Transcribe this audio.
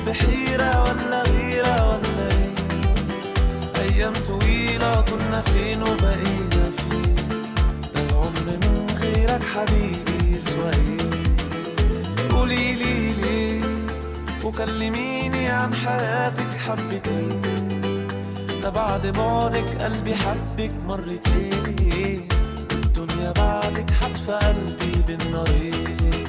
بحيرة ولا غيرة ولا ايه أيام طويلة كنا فين وبقينا فين ده العمر من غيرك حبيبي يسوى ايه قوليلي ليه وكلميني عن حياتك حبتين ده بعد بعدك قلبي حبك مرتين الدنيا بعدك حتف قلبي بالنارين